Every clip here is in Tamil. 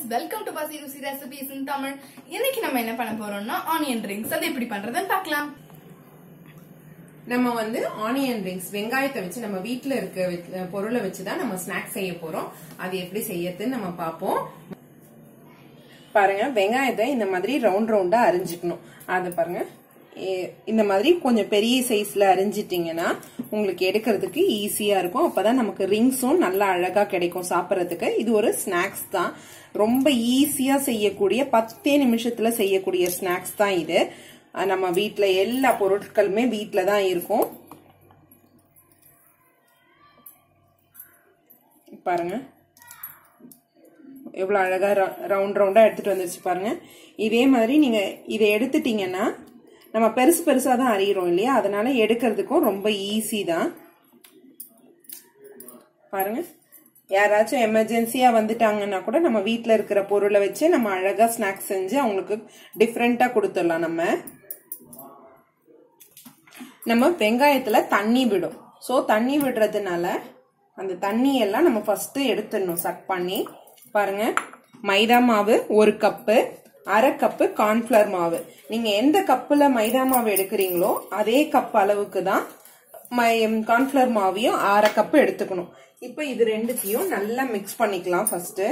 வெல்கம் டு பசி ருசி ரெசிபிஸ் இன் தமிழ் இன்னைக்கு நம்ம என்ன பண்ண போறோம்னா ஆனியன் ரிங்ஸ் அது எப்படி பண்றதுன்னு பார்க்கலாம் நம்ம வந்து ஆனியன் ரிங்ஸ் வெங்காயத்தை வச்சு நம்ம வீட்ல இருக்க வெ- பொருளை வச்சு தான் நம்ம ஸ்நாக்ஸ் செய்ய போறோம் அது எப்படி செய்யறதுன்னு நம்ம பார்ப்போம் பாருங்க வெங்காயத்தை இந்த மாதிரி ரவுண்ட் ரவுண்டா அரிஞ்சுக்கணும் அதை பாருங்க ஏ- இந்த மாதிரி கொஞ்சம் பெரிய சைஸ்ல அரிஞ்சிட்டீங்கன்னா உங்களுக்கு எடுக்கிறதுக்கு ஈஸியா இருக்கும் அப்பதான் நமக்கு ரிங்ஸும் நல்லா அழகா கிடைக்கும் சாப்பிட்றதுக்கு இது ஒரு ஸ்நாக்ஸ் தான் ரொம்ப ஈஸியா செய்யக்கூடிய பத்தே நிமிஷத்துல செய்யக்கூடிய ஸ்நாக்ஸ் தான் இது அஹ் நம்ம வீட்ல எல்லா பொருட்களுமே வீட்ல தான் இருக்கும் பாருங்க எவ்வளோ அழகா ரவுண்ட் ரவுண்டா எடுத்துட்டு வந்துருச்சு பாருங்க இதே மாதிரி நீங்க இதை எடுத்துட்டீங்கன்னா நம்ம பெருசு பெருசா தான் அறியிறோம் இல்லையா அதனால எடுக்கிறதுக்கும் ரொம்ப ஈஸி தான் பாருங்க யாராச்சும் எமர்ஜென்சியா வந்துட்டாங்கன்னா கூட நம்ம வீட்ல இருக்கிற பொருளை வச்சு நம்ம அழகா ஸ்நாக்ஸ் செஞ்சு அவங்களுக்கு டிஃப்ரெண்டா கொடுத்துடலாம் நம்ம நம்ம வெங்காயத்துல தண்ணி விடும் ஸோ தண்ணி விடுறதுனால அந்த தண்ணி எல்லாம் நம்ம ஃபர்ஸ்ட் எடுத்துடணும் சக் பண்ணி பாருங்க மைதா மாவு ஒரு கப்பு அரை கப்பு கார்ன்ஃபிளவர் மாவு நீங்க எந்த கப்புல மைதா மாவு எடுக்கிறீங்களோ அதே கப் அளவுக்கு தான் கார்ன்ஃபிளவர் மாவையும் அரை கப்பு எடுத்துக்கணும் இப்போ இது ரெண்டுத்தையும் நல்லா மிக்ஸ் பண்ணிக்கலாம் ஃபர்ஸ்ட்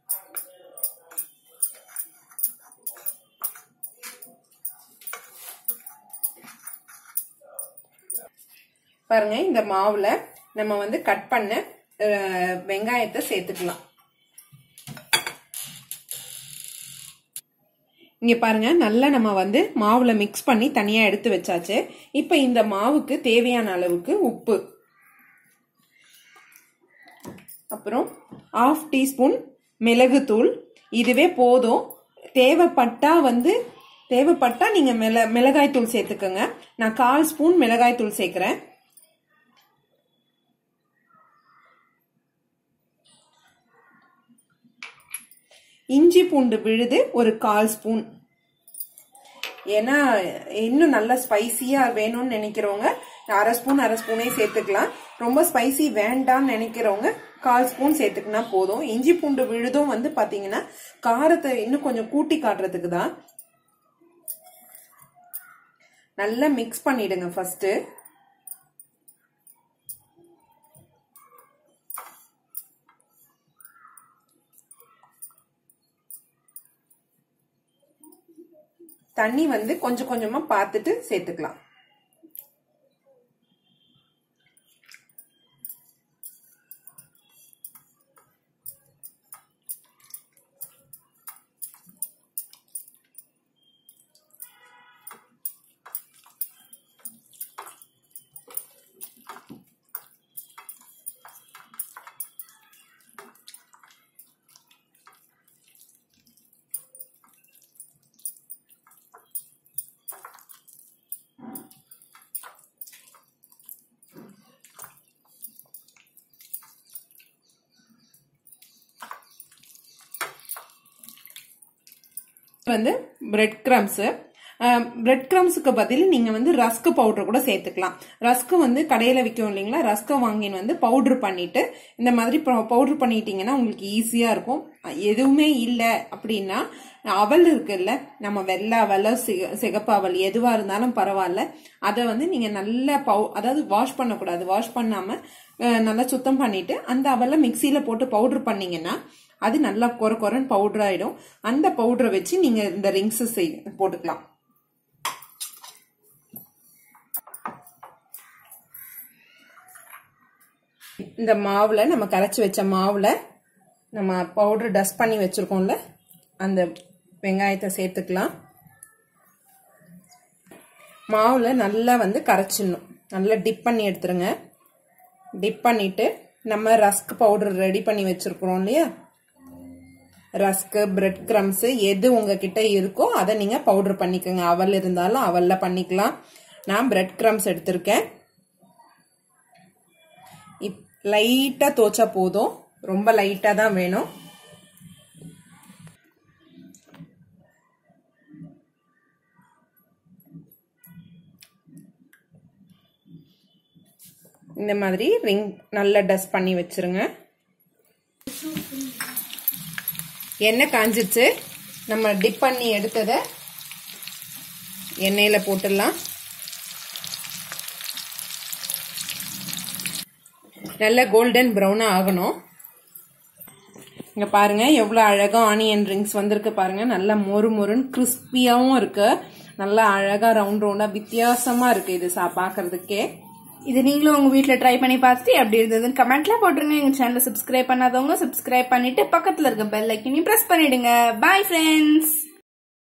பாருங்க இந்த மாவுல நம்ம வந்து கட் பண்ண அஹ், வெங்காயத்தை சேர்த்துக்கலாம் இங்க பாருங்க நல்லா நம்ம வந்து மாவுல மிக்ஸ் பண்ணி தனியா எடுத்து வச்சாச்சு இப்போ இந்த மாவுக்கு தேவையான அளவுக்கு உப்பு அப்புறம் ஆஃப் டீஸ்பூன் மிளகுத்தூள் இதுவே போதும் தேவைப்பட்டா வந்து தேவைப்பட்டா நீங்க மிள மிளகாய் தூள் சேர்த்துக்கோங்க நான் கால் ஸ்பூன் மிளகாய் தூள் சேர்க்கிறேன் இஞ்சி பூண்டு விழுது ஒரு கால் ஸ்பூன் ஏன்னா இன்னும் நல்ல ஸ்பைசியா வேணும்னு நினைக்கிறவங்க அரை ஸ்பூன் அரை ஸ்பூனே சேர்த்துக்கலாம் ரொம்ப ஸ்பைசி வேண்டாம்னு நினைக்கிறவங்க கால் ஸ்பூன் சேர்த்துக்கினா போதும் இஞ்சி பூண்டு விழுதும் வந்து பாத்தீங்கன்னா காரத்தை இன்னும் கொஞ்சம் கூட்டி காட்டுறதுக்கு தான் நல்லா மிக்ஸ் பண்ணிடுங்க ஃபர்ஸ்ட் தண்ணி வந்து கொஞ்சம் கொஞ்சமா பார்த்துட்டு சேர்த்துக்கலாம் வந்து பிரெட் கிரம்ஸ் பிரெட் கிரம்ஸுக்கு பதில் நீங்க வந்து ரஸ்க் பவுடர் கூட சேர்த்துக்கலாம் ரஸ்க் வந்து கடையில விற்கும் இல்லைங்களா ரஸ்க வாங்கின்னு வந்து பவுடர் பண்ணிட்டு இந்த மாதிரி பவுடர் பண்ணிட்டீங்கன்னா உங்களுக்கு ஈஸியா இருக்கும் எதுவுமே இல்லை அப்படின்னா அவல் இருக்குல்ல நம்ம வெள்ளை அவல் சிக- சிகப்பு அவல் எதுவா இருந்தாலும் பரவாயில்ல அதை வந்து நீங்க நல்லா பவு அதாவது வாஷ் பண்ணக்கூடாது வாஷ் பண்ணாம அஹ், நல்லா சுத்தம் பண்ணிட்டு அந்த அவலை மிக்சியில போட்டு பவுடர் பண்ணீங்கன்னா அது நல்லா கொர கொரன்னு பவுடர் ஆயிடும் அந்த பவுடரை வச்சு நீங்க இந்த ரிங்ஸ் செய் போட்டுக்கலாம் இந்த மாவுல நம்ம கரைச்சி வச்ச மாவுல நம்ம பவுடர் டஸ்ட் பண்ணி வச்சிருக்கோம்ல அந்த வெங்காயத்தை சேர்த்துக்கலாம் மாவுல நல்லா வந்து கரைச்சிடணும் நல்லா டிப் பண்ணி எடுத்துருங்க டிப் பண்ணிட்டு நம்ம ரஸ்க் பவுடர் ரெடி பண்ணி வச்சிருக்கிறோம் இல்லையா ரஸ்க்கு பிரெட் கிரம்ஸ் எது உங்ககிட்ட இருக்கோ அதை நீங்க பவுடர் பண்ணிக்கோங்க அவல் இருந்தாலும் அவல்ல பண்ணிக்கலாம் நான் பிரெட் கிரம்ஸ் எடுத்திருக்கேன் லைட்டா தோச்சா போதும் ரொம்ப லைட்டா தான் வேணும் இந்த மாதிரி ரிங் நல்லா டஸ்ட் பண்ணி வச்சிருங்க எண்ணெய் காஞ்சிச்சு நம்ம டிப் பண்ணி எடுத்ததை எண்ணெயில் போட்டுடலாம் நல்ல கோல்டன் ப்ரௌனாக ஆகணும் இங்க பாருங்க எவ்வளவு அழகா ஆனியன் ரிங்ஸ் வந்திருக்கு பாருங்க நல்லா மொறு மொறுன்னு கிறிஸ்பியாவும் இருக்கு நல்லா அழகா ரவுண்ட் ரவுண்டா வித்தியாசமா இருக்கு இது சா பாக்குறதுக்கே இது நீங்களும் உங்க வீட்ல ட்ரை பண்ணி பார்த்துட்டு எப்படி இருந்ததுன்னு கமெண்ட்ல போட்டுருங்க எங்க சேனலை சப்ஸ்கிரைப் பண்ணாதவங்க சப்ஸ்கிரைப் பண்ணிட்டு பக்கத்துல இருக்க பெல் ஐக்கனையும் பிரஸ் பண்ணிடுங்க பாய் ஃப்ரெண்ட்ஸ்